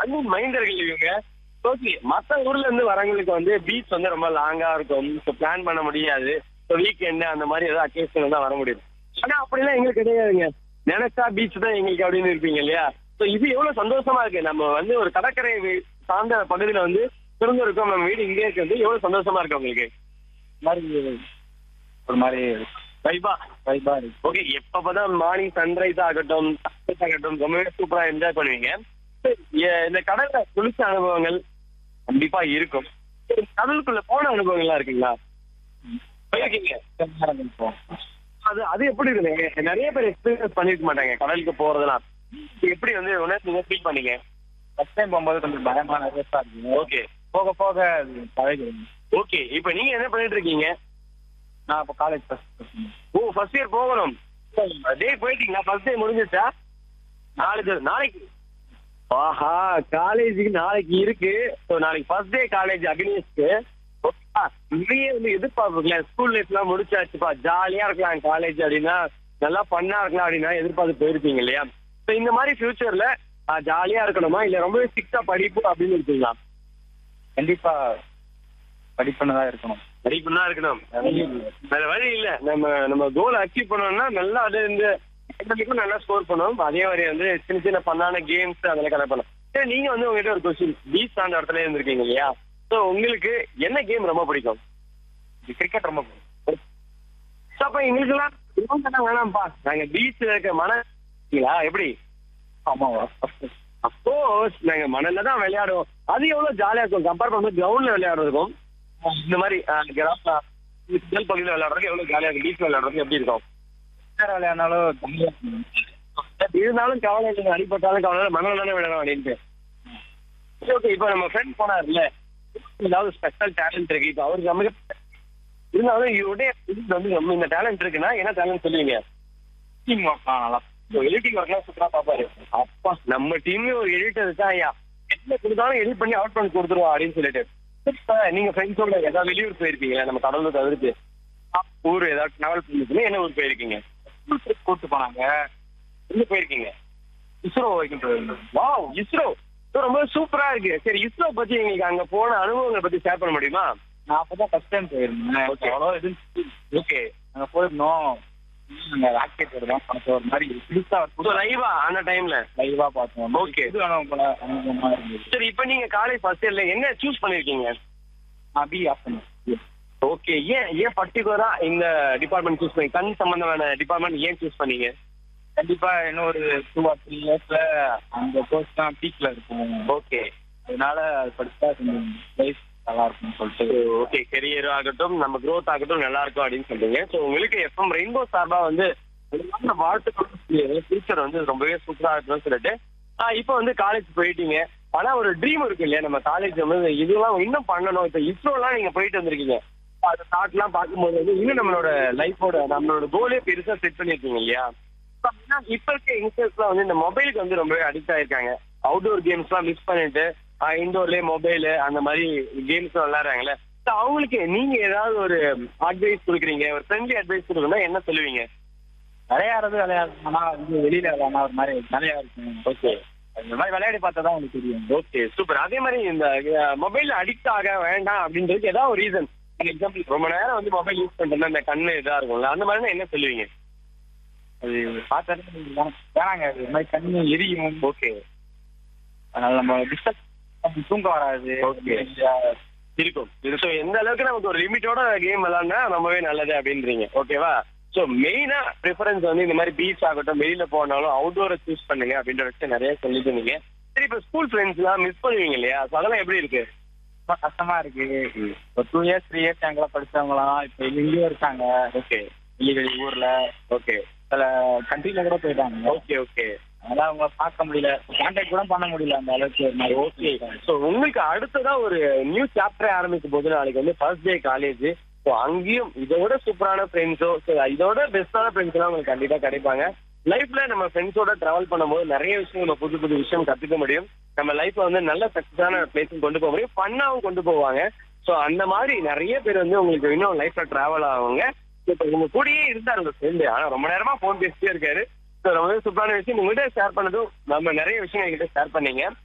மண்ணின் மைந்தர்கள் இவங்க ஓகே மத்த ஊர்ல இருந்து வரவங்களுக்கு வந்து பீச் வந்து ரொம்ப லாங்கா இருக்கும் ஸோ பிளான் பண்ண முடியாது ஸோ வீக்கெண்டு அந்த மாதிரி ஏதாவது அக்கேஷன் தான் வர முடியும் ஆனா அப்படிலாம் எங்களுக்கு கிடையாதுங்க நினைச்சா பீச் தான் எங்களுக்கு அப்படின்னு இருப்பீங்க இல்லையா ஸோ இது எவ்வளவு சந்தோஷமா இருக்கு நம்ம வந்து ஒரு கடற்கரை வி- சார்ந்த பகுதியில வந்து பிறந்திருக்கோம் நம்ம வீடு இங்கே இருக்கிறது எவ்வளவு சந்தோஷமா இருக்கு உங்களுக்கு மாதிரி ஒரு மாதிரி வைபா வைபா இருக்கு ஓகே எப்ப பார்த்தா மார்னிங் சன்ரைஸ் ஆகட்டும் sunset ஆகட்டும் ரொம்பவே சூப்பரா என்ஜாய் பண்ணுவீங்க சரி, எ- இந்த கடல்ல குளிச்ச அனுபவங்கள் கண்டிப்பா இருக்கும் சரி, கடலுக்குள்ள போன அனுபவங்கள்லாம் இருக்குங்களா போயிருக்கீங்க இருப்போம் அது அது எப்படி இருக்கு நிறைய பேர் எக்ஸ்பீரியன்ஸ் பண்ணிருக்க மாட்டாங்க கடலுக்கு போறதெல்லாம் இது எப்படி வந்து உணர்ந்து ஃபீல் பண்ணீங்க ஃபர்ஸ்ட் டைம் போகும்போது கொஞ்சம் பயமா நர்வஸா இருக்கு ஓகே போக போக அது பழகிடும் ஓகே இப்போ நீங்க என்ன பண்ணிட்டு இருக்கீங்க நான் இப்போ காலேஜ் ஃபர்ஸ்ட் ஓ ஃபர்ஸ்ட் இயர் போகணும் டே போயிட்டீங்களா ஃபர்ஸ்ட் டே முடிஞ்சிச்சா நாளைக்கு நாளைக்கு ஆஹா காலேஜுக்கு நாளைக்கு இருக்கு ஸோ நாளைக்கு ஃபர்ஸ்ட் டே காலேஜ் அக்னேஷ்க்கு ஓகேப்பா இதையே வந்து எதிர்பார்ப்புங்களா ஸ்கூல் லைஃப்லாம் முடிச்சாச்சுப்பா ஜாலியா இருக்கலாம் காலேஜ் அப்படின்னா நல்லா பண்ணா இருக்கலாம் அப்படின்னா எதிர்பார்த்து போயிருப்பீங்க இல்லையா ஸோ இந்த மாதிரி ஃபியூச்சர்ல ஜாலியா இருக்கணுமா இல்ல ரொம்பவே ஸ்ட்ரிக்டா படிப்பு அப்படின்னு இருக்குங்களா கண்டிப்பா படிப்புன்னு தான் இருக்கணும் படிப்புன்னா இருக்கணும் வேற வழி இல்ல நம்ம நம்ம கோல் அச்சீவ் பண்ணோம்னா நல்லா அது இந்த academic-ம் நல்லா ஸ்கோர் பண்ணணும் அதே மாதிரி வந்து சின்ன சின்ன பண்ணான கேம்ஸ் அதெல்லாம் கலெக்ட் பண்ணணும் சரி நீங்க வந்து உங்ககிட்ட ஒரு கொஸ்டின் பீச் அந்த இடத்துல இருந்திருக்கீங்க இல்லையா சோ உங்களுக்கு என்ன கேம் ரொம்ப பிடிக்கும் கிரிக்கெட் ரொம்ப பிடிக்கும். So, அப்ப எங்களுக்கெல்லாம் ground எல்லாம் வேணாம்ப்பா நாங்க பீச்ல இருக்க மன எப்படி ஆமாவா அப்கோர்ஸ் நாங்க மணல்ல தான் விளையாடுவோம் அது எவ்வளவு ஜாலியா இருக்கும் கம்பேர் பண்ணும்போது கிரவுண்ட்ல விளையாடுறதுக்கும் இந்த மாதிரி கிராஃப்ல முதல் பகுதியில் விளையாடுறதுக்கு எவ்வளவு ஜாலியா இருக்கும் பீச்ல விளையாடுறதுக்கு எப்படி இருக்கும் வேற விளையாடினாலும் ஜாலியா இருக்கும். இருந்தாலும் கவலை இல்லை அடிப்பட்டாலும் கவலை இல்லை மணல் தானே விடணும் அப்படின்ட்டு ஓகே இப்போ நம்ம ஃப்ரெண்ட் போனார்ல ஏதாவது ஸ்பெஷல் டேலண்ட் இருக்கு இப்போ அவருக்கு நமக்கு இருந்தாலும் இவருடைய இது வந்து நம்ம இந்த டேலண்ட் இருக்குன்னா என்ன டேலண்ட் சொல்லுவீங்க டீம் ஒர்க்லாம் நல்லா எடிட்டிங் ஒர்க்லாம் சூப்பரா பாப்பாரு அப்பா நம்ம டீம்ல ஒரு எடிட்டர் இருக்கா ஐயா என்ன கொடுத்தாலும் எடிட் பண்ணி அவுட் பண்ணி கொடுத்துருவா அப்படின்னு சொல்லிட்டு இப்ப நீங்க ஃப்ரெண்ட்ஸோட ஏதாவது வெளியூர் போயிருக்கீங்களா நம்ம கடலூர் தவிர்த்து ஊர் ஏதாவது டிராவல் பண்ணிருக்கீங்க என்ன ஊர் போயிருக்கீங்க கூட்டு போனாங்க எங்க போயிருக்கீங்க இஸ்ரோ வரைக்கும் போயிருந்தோம் வாவ் இஸ்ரோ ரொம்ப சூப்பரா இருக்கு சரி இஸ்ரோ பத்தி எங்களுக்கு அங்க போன அனுபவங்களை பத்தி ஷேர் பண்ண முடியுமா நான் அப்பதான் ஃபர்ஸ்ட் டைம் போயிருந்தேன் Okay. அவ்வளோ இது ஓகே அங்க போயிருந்தோம் அங்க ராக்கெட் தான் பார்த்தோம் ஒரு மாதிரி புதுசா ஸோ லைவா அந்த டைம்ல லைவா பார்த்தோம் Okay. இது அனுபவம் போல அனுபவமா இருந்தது சரி இப்போ நீங்க காலேஜ் ஃபர்ஸ்ட் இயர்ல என்ன சூஸ் பண்ணிருக்கீங்க நான் பி ஆஃப் பண்ணேன் ஓகே ஏன் ஏன் பர்டிகுலரா இந்த டிபார்ட்மெண்ட் சூஸ் பண்ணி கண் சம்பந்தமான டிபார்ட்மெண்ட் ஏன் சூஸ் பண்ணீங்க கண்டிப்பா இன்னும் ஒரு டூ ஆர் த்ரீ இயர்ஸ்ல அந்த கோர்ஸ் தான் பீக்ல இருக்கும் ஓகே அதனால அது படிச்சா கொஞ்சம் லைஃப் நல்லா இருக்கும்னு சொல்லிட்டு ஓகே கெரியர் ஆகட்டும் நம்ம growth ஆகட்டும் நல்லா இருக்கும் அப்படின்னு சொல்றீங்க ஸோ உங்களுக்கு எஃப்எம் ரெயின்போ சார்பா வந்து உங்களோட வாழ்த்துக்கள் ஃபியூச்சர் வந்து ரொம்பவே சூப்பரா இருக்கணும்னு சொல்லிட்டு ஆஹ் இப்போ வந்து காலேஜ் போயிட்டீங்க ஆனா ஒரு ட்ரீம் இருக்கு இல்லையா நம்ம காலேஜ் வந்து இதெல்லாம் இன்னும் பண்ணணும் இப்போ இஸ்ரோலாம் நீங்க போயிட்டு வந்திருக்கீங்க அந்த தாட்லாம் பார்க்கும்போது வந்து இன்னும் நம்மளோட லைஃபோட நம்மளோட கோலே பெருசா செட் பண்ணிருக்கீங்க இல்லையா So, ஆனா இப்ப இருக்க யங்ஸ்டர்ஸ்லாம் வந்து இந்த மொபைலுக்கு வந்து ரொம்பவே அடிக்ட் ஆயிருக்காங்க அவுட்டோர் கேம்ஸ்லாம் மிஸ் பண்ணிட்டு இண்டோர்லயே மொபைல் அந்த மாதிரி கேம்ஸ் விளையாடுறாங்கல்ல So, அவங்களுக்கு நீங்க ஏதாவது ஒரு அட்வைஸ் கொடுக்குறீங்க ஒரு ஃப்ரெண்ட்லி அட்வைஸ் கொடுக்கணும்னா என்ன சொல்லுவீங்க விளையாடுறது விளையாடுறதுனா வந்து வெளியில விளையாடா ஒரு மாதிரி ஜாலியா இருக்கும் ஓகே இந்த மாதிரி விளையாடி பார்த்தா தான் உங்களுக்கு தெரியும் ஓகே சூப்பர் அதே மாதிரி இந்த மொபைல் அடிக்ட் ஆக வேண்டாம் அப்படின்றதுக்கு ஏதாவது ஒரு ரீசன் எக்ஸாம்பிள் ரொம்ப நேரம் வந்து மொபைல் யூஸ் பண்றதுனா இந்த கண்ணு இதா இருக்கும்ல அந்த மாதிரி என்ன சொல்லுவீங்க அது பார்த்தாலே வேணாங்க அது இந்த மாதிரி கண்ணு எரியும் ஓகே அதனால நம்ம டிஸ்டர்ப் தூங்க வராது Okay. இருக்கும் இது ஸோ எந்த அளவுக்கு நமக்கு ஒரு லிமிட்டோட கேம் விளாட்னா ரொம்பவே நல்லது அப்படின்றீங்க ஓகேவா ஸோ மெயினா ப்ரிஃபரன்ஸ் வந்து இந்த மாதிரி பீச் ஆகட்டும் வெளியில போனாலும் அவுட்டோரை சூஸ் பண்ணுங்க அப்படின்ற விஷயம் நிறைய சொல்லிட்டு இருந்தீங்க சரி இப்போ ஸ்கூல் ஃப்ரெண்ட்ஸ்லாம் மிஸ் பண்ணுவீங்க இல்லையா ஸோ அதெல்லாம் எப்படி இருக்கு ரொம்ப கஷ்டமா இருக்கு ஒரு டூ இயர்ஸ் த்ரீ இயர்ஸ் எங்களை படிச்சவங்களாம் இப்ப எங்கேயோ இருக்காங்க ஓகே வெளி வெளி ஊர்ல ஓகே சில கண்ட்ரில கூட போயிட்டாங்க ஓகே ஓகே அதனால அவங்கள பார்க்க முடியல கான்டாக்ட் கூட பண்ண முடியல அந்த அளவுக்கு ஒரு மாதிரி ஓகே ஸோ உங்களுக்கு அடுத்ததா ஒரு நியூ சாப்டரே ஆரம்பிக்கும் போது நாளைக்கு வந்து ஃபர்ஸ்ட் டே காலேஜ் ஸோ அங்கேயும் இதோட சூப்பரான ஃப்ரெண்ட்ஸோ ஸோ இதோட பெஸ்டான ஃப்ரெண்ட்ஸ் எல்லாம் உங்களுக்கு கண்டிப்பா கிடைப்பாங்க லைஃப்ல நம்ம ஃப்ரெண்ட்ஸோட டிராவல் பண்ணும்போது நிறைய விஷயம் நம்ம புது புது விஷயம் கத்துக்க முடியும் நம்ம லைஃப்ல வந்து நல்ல சக்சஸான பிளேஸும் கொண்டு போக முடியும் ஃபன்னாவும் கொண்டு போவாங்க ஸோ அந்த மாதிரி நிறைய பேர் வந்து உங்களுக்கு இன்னும் லைஃப்ல டிராவல் ஆவாங்க இப்போ உங்க கூடயே இருந்தார் உங்க ஃப்ரெண்டு ஆனா ரொம்ப நேரமா ஃபோன் பேசிட்டே இருக்காரு ஸோ ரொம்பவே சூப்பரான விஷயம் உங்ககிட்ட ஷேர் பண்ணதும் நம்ம நிறைய விஷயம் என்கிட்ட ஷேர் பண்ணீங்க